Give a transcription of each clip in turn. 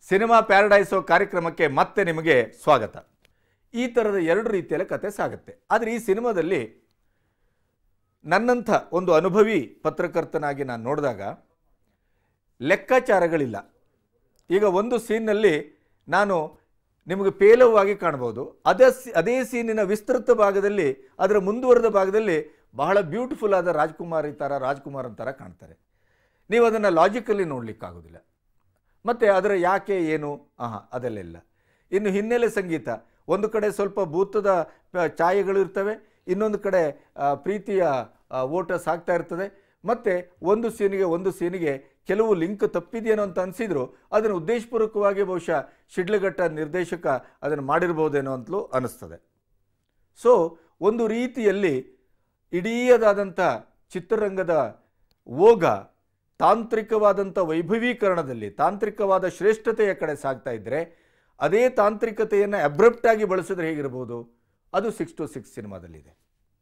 cinema ಪ್ಯಾರಡೈಸೋ ಕಾರ್ಯಕ್ರಮಕ್ಕೆ ಮತ್ತೆ ನಿಮಗೆ ಸ್ವಾಗತ ಈ ಥರದ ಎರಡು ರೀತಿಯಲ್ಲಿ ಕತೆ ಸಾಗುತ್ತೆ ಆದರೆ ಈ ಸಿನಿಮಾದಲ್ಲಿ ನನ್ನಂಥ ಒಂದು ಅನುಭವಿ ಪತ್ರಕರ್ತನಾಗಿ ನಾನು ನೋಡಿದಾಗ ಲೆಕ್ಕಾಚಾರಗಳಿಲ್ಲ ಈಗ ಒಂದು ಸೀನ್ನಲ್ಲಿ ನಾನು ನಿಮಗೆ ಪೇಲವವಾಗಿ ಕಾಣ್ಬೋದು ಅದೇ ಸಿ- ಅದೇ ಸೀನಿನ ವಿಸ್ತೃತ ಭಾಗದಲ್ಲಿ ಅದರ ಮುಂದುವರೆದ ಭಾಗದಲ್ಲಿ ಬಹಳ ಬ್ಯೂಟಿಫುಲ್ ಆದ ರಾಜ್ಕುಮಾರಿ ಥರ ರಾಜ್ಕುಮಾರ್ ಥರ ಕಾಣ್ತಾರೆ ನೀವು ಅದನ್ನು ಲಾಜಿಕಲಿ ನೋಡಲಿಕ್ಕಾಗೋದಿಲ್ಲ ಮತ್ತು ಅದರ ಯಾಕೆ ಏನು ಆಹಾ ಅದೆಲ್ಲ ಇನ್ನು ಹಿನ್ನೆಲೆ ಸಂಗೀತ ಒಂದು ಕಡೆ ಸ್ವಲ್ಪ ಭೂತದ ಆ, ಛಾಯೆಗಳು ಇರ್ತವೆ ಇನ್ನೊಂದು ಕಡೆ ಆ, ಪ್ರೀತಿಯ ಆ, ಓಟ ಸಾಗ್ತಾ ಇರ್ತದೆ ಮತ್ತು ಒಂದು ಸೀನಿಗೆ ಒಂದು ಸೀನಿಗೆ ಕೆಲವು ಲಿಂಕ್ ತಪ್ಪಿದೆಯೇನೋ ಅಂತ ಅನಿಸಿದ್ರು ಅದನ್ನು ಉದ್ದೇಶಪೂರ್ವಕವಾಗಿ ಬಹುಶಃ ಶಿಡ್ಲಘಟ್ಟ ನಿರ್ದೇಶಕ ಅದನ್ನು ಮಾಡಿರ್ಬೋದೇನೋ ಅಂತಲೂ ಅನ್ನಿಸ್ತದೆ ಸೊ ಒಂದು ರೀತಿಯಲ್ಲಿ ಇಡೀಯದಾದಂಥ ಚಿತ್ರರಂಗದ ಓಗ ತಾಂತ್ರಿಕವಾದಂಥ ವೈಭವೀಕರಣದಲ್ಲಿ ತಾಂತ್ರಿಕವಾದ ಶ್ರೇಷ್ಠತೆಯ ಕಡೆ ಸಾಗ್ತಾ ಇದ್ದರೆ ಅದೇ ತಾಂತ್ರಿಕತೆಯನ್ನು ಅಬ್ರಪ್ಟಾಗಿ ಬಳಸಿದ್ರೆ ಹೇಗಿರ್ಬೋದು ಅದು ಸಿಕ್ಸ್ ಟು ಸಿಕ್ಸ್ ಸಿನಿಮಾದಲ್ಲಿದೆ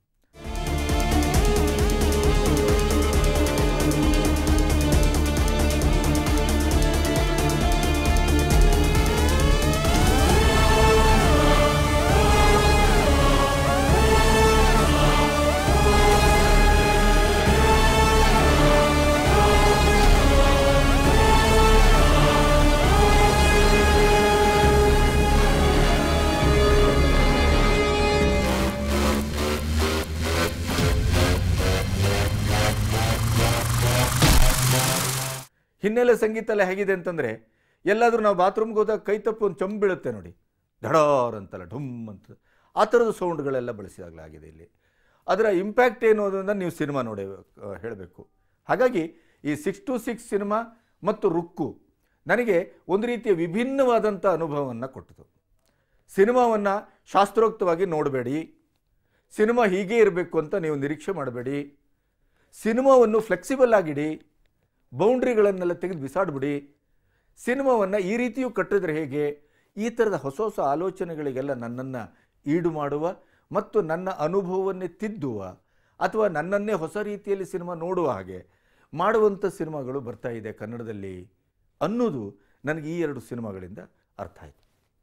ಹಿನ್ನೆಲೆ ಸಂಗೀತ ಎಲ್ಲ ಹೇಗಿದೆ ಅಂತಂದರೆ ಎಲ್ಲಾದರೂ ನಾವು ಬಾತ್ರೂಮ್ಗೆ ಹೋದಾಗ ಕೈ ತಪ್ಪು ಒಂದು ಚಂಬು ಬೀಳುತ್ತೆ ನೋಡಿ ಧಡಾರ್ ಅಂತಲ್ಲ ಢುಮ್ ಅಂತ ಆ ಥರದ ಸೌಂಡ್ಗಳೆಲ್ಲ ಬಳಸಿದಾಗಲಾಗಿದೆ ಇಲ್ಲಿ ಅದರ ಇಂಪ್ಯಾಕ್ಟ್ ಏನು ಅನ್ನೋದನ್ನು ನೀವು ಸಿನಿಮಾ ನೋಡಿ ಹೇಳಬೇಕು ಹಾಗಾಗಿ ಈ ಸಿಕ್ಸ್ ಟು ಸಿಕ್ಸ್ ಸಿನಿಮಾ ಮತ್ತು ರುಕ್ಕು ನನಗೆ ಒಂದು ರೀತಿಯ ವಿಭಿನ್ನವಾದಂಥ ಅನುಭವವನ್ನು ಕೊಟ್ಟಿತು ಸಿನಿಮಾವನ್ನು ಶಾಸ್ತ್ರೋಕ್ತವಾಗಿ ನೋಡಬೇಡಿ ಸಿನಿಮಾ ಹೀಗೆ ಇರಬೇಕು ಅಂತ ನೀವು ನಿರೀಕ್ಷೆ ಮಾಡಬೇಡಿ ಸಿನಿಮಾವನ್ನು ಫ್ಲೆಕ್ಸಿಬಲ್ ಆಗಿಡಿ ಬೌಂಡ್ರಿಗಳನ್ನೆಲ್ಲ ತೆಗೆದು ಬಿಸಾಡ್ಬಿಡಿ ಸಿನಿಮಾವನ್ನು ಈ ರೀತಿಯೂ ಕಟ್ಟಿದ್ರೆ ಹೇಗೆ ಈ ಥರದ ಹೊಸ ಹೊಸ ಆಲೋಚನೆಗಳಿಗೆಲ್ಲ ನನ್ನನ್ನು ಈಡು ಮಾಡುವ ಮತ್ತು ನನ್ನ ಅನುಭವವನ್ನೇ ತಿದ್ದುವ ಅಥವಾ ನನ್ನನ್ನೇ ಹೊಸ ರೀತಿಯಲ್ಲಿ ಸಿನಿಮಾ ನೋಡುವ ಹಾಗೆ ಮಾಡುವಂಥ ಸಿನಿಮಾಗಳು ಬರ್ತಾ ಇದೆ ಕನ್ನಡದಲ್ಲಿ ಅನ್ನೋದು ನನಗೆ ಈ ಎರಡು ಸಿನಿಮಾಗಳಿಂದ ಅರ್ಥ ಆಯಿತು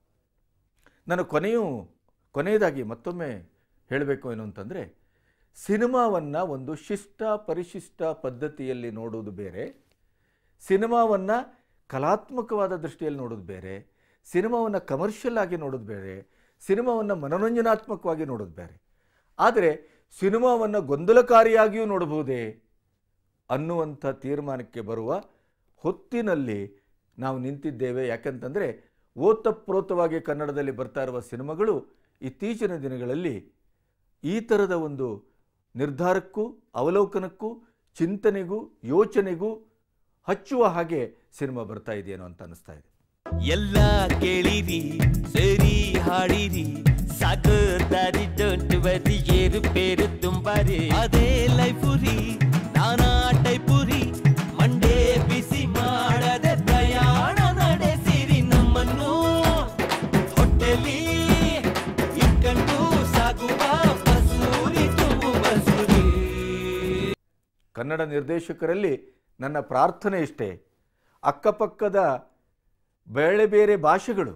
ನಾನು ಕೊನೆಯೂ ಕೊನೆಯದಾಗಿ ಮತ್ತೊಮ್ಮೆ ಹೇಳಬೇಕು ಏನು ಅಂತಂದರೆ ಸಿನಿಮಾವನ್ನು ಒಂದು ಶಿಷ್ಟ ಪರಿಶಿಷ್ಟ ಪದ್ಧತಿಯಲ್ಲಿ ನೋಡುವುದು ಬೇರೆ ಸಿನಿಮಾವನ್ನು ಕಲಾತ್ಮಕವಾದ ದೃಷ್ಟಿಯಲ್ಲಿ ನೋಡೋದು ಬೇರೆ ಸಿನಿಮಾವನ್ನು ಕಮರ್ಷಿಯಲ್ ಆಗಿ ನೋಡೋದು ಬೇರೆ ಸಿನಿಮಾವನ್ನು ಮನೋರಂಜನಾತ್ಮಕವಾಗಿ ನೋಡೋದು ಬೇರೆ ಆದರೆ ಸಿನಿಮಾವನ್ನು ಗೊಂದಲಕಾರಿಯಾಗಿಯೂ ನೋಡಬಹುದೇ ಅನ್ನುವಂಥ ತೀರ್ಮಾನಕ್ಕೆ ಬರುವ ಹೊತ್ತಿನಲ್ಲಿ ನಾವು ನಿಂತಿದ್ದೇವೆ ಯಾಕಂತಂದರೆ ಓತಪ್ರೋತವಾಗಿ ಕನ್ನಡದಲ್ಲಿ ಬರ್ತಾ ಇರುವ ಸಿನಿಮಾಗಳು ಇತ್ತೀಚಿನ ದಿನಗಳಲ್ಲಿ ಈ ಥರದ ಒಂದು ನಿರ್ಧಾರಕ್ಕೂ ಅವಲೋಕನಕ್ಕೂ ಚಿಂತನೆಗೂ ಯೋಚನೆಗೂ ಹಚ್ಚುವ ಹಾಗೆ ಸಿನಿಮಾ ಬರ್ತಾ ಇದೆಯೇನೋ ಅಂತ ಅನಿಸ್ತಾ ಇದೆ ಎಲ್ಲ ಕೇಳಿರಿ ಸರಿ ಹಾಡಿರಿ ಸಾಕು ದಾರಿ ಡೋಂಟ್ ವರಿ ಏರು ಪೇರು ತುಂಬಾರಿ ಅದೇ ಲೈಫ್ ರೀ ನಾನಾ ಟೈಪು ರೀ ಮಂಡೇ ಬಿಸಿ ಮಾಡದೆ ಪ್ರಯಾಣ ನಡೆಸಿರಿ ನಮ್ಮನ್ನು ಹೊಟ್ಟೆಲಿ ಇಟ್ಕೊಂಡು ಸಾಗುವ ಬಸೂರಿ ತುಂಬು ಬಸೂರಿ ಕನ್ನಡ ನಿರ್ದೇಶಕರಲ್ಲಿ ನನ್ನ ಪ್ರಾರ್ಥನೆ ಇಷ್ಟೇ ಅಕ್ಕಪಕ್ಕದ ಬೇರೆ ಬೇರೆ ಭಾಷೆಗಳು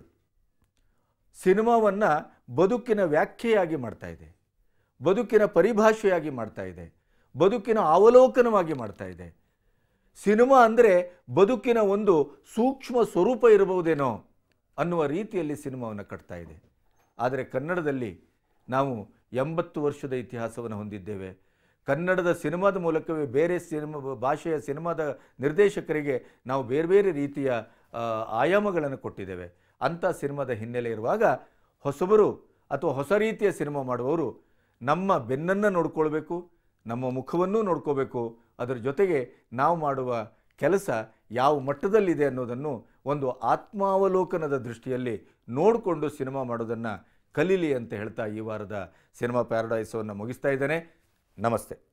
ಸಿನಿಮಾವನ್ನು ಬದುಕಿನ ವ್ಯಾಖ್ಯೆಯಾಗಿ ಮಾಡ್ತಾ ಇದೆ ಬದುಕಿನ ಪರಿಭಾಷೆಯಾಗಿ ಮಾಡ್ತಾ ಇದೆ ಬದುಕಿನ ಅವಲೋಕನವಾಗಿ ಮಾಡ್ತಾ ಇದೆ ಸಿನಿಮಾ ಅಂದರೆ ಬದುಕಿನ ಒಂದು ಸೂಕ್ಷ್ಮ ಸ್ವರೂಪ ಇರಬಹುದೇನೋ ಅನ್ನುವ ರೀತಿಯಲ್ಲಿ ಸಿನಿಮಾವನ್ನು ಕಟ್ತಾ ಇದೆ ಆದರೆ ಕನ್ನಡದಲ್ಲಿ ನಾವು ಎಂಬತ್ತು ವರ್ಷದ ಇತಿಹಾಸವನ್ನು ಹೊಂದಿದ್ದೇವೆ ಕನ್ನಡದ ಸಿನಿಮಾದ ಮೂಲಕವೇ ಬೇರೆ ಸಿನಿಮಾ ಭಾಷೆಯ ಸಿನಿಮಾದ ನಿರ್ದೇಶಕರಿಗೆ ನಾವು ಬೇರೆ ಬೇರೆ ರೀತಿಯ ಆ, ಆಯಾಮಗಳನ್ನು ಕೊಟ್ಟಿದ್ದೇವೆ ಅಂಥ ಸಿನಿಮಾದ ಹಿನ್ನೆಲೆ ಇರುವಾಗ ಹೊಸಬರು ಅಥವಾ ಹೊಸ ರೀತಿಯ ಸಿನಿಮಾ ಮಾಡುವವರು ನಮ್ಮ ಬೆನ್ನನ್ನು ನೋಡ್ಕೊಳ್ಬೇಕು ನಮ್ಮ ಮುಖವನ್ನೂ ನೋಡ್ಕೋಬೇಕು ಅದರ ಜೊತೆಗೆ ನಾವು ಮಾಡುವ ಕೆಲಸ ಯಾವ ಮಟ್ಟದಲ್ಲಿದೆ ಅನ್ನೋದನ್ನು ಒಂದು ಆತ್ಮಾವಲೋಕನದ ದೃಷ್ಟಿಯಲ್ಲಿ ನೋಡಿಕೊಂಡು ಸಿನಿಮಾ ಮಾಡೋದನ್ನು ಕಲೀಲಿ ಅಂತ ಹೇಳ್ತಾ ಈ ವಾರದ ಸಿನಿಮಾ ಪ್ಯಾರಡೈಸವನ್ನು ಮುಗಿಸ್ತಾ ಇದ್ದೇನೆ ನಮಸ್ತೆ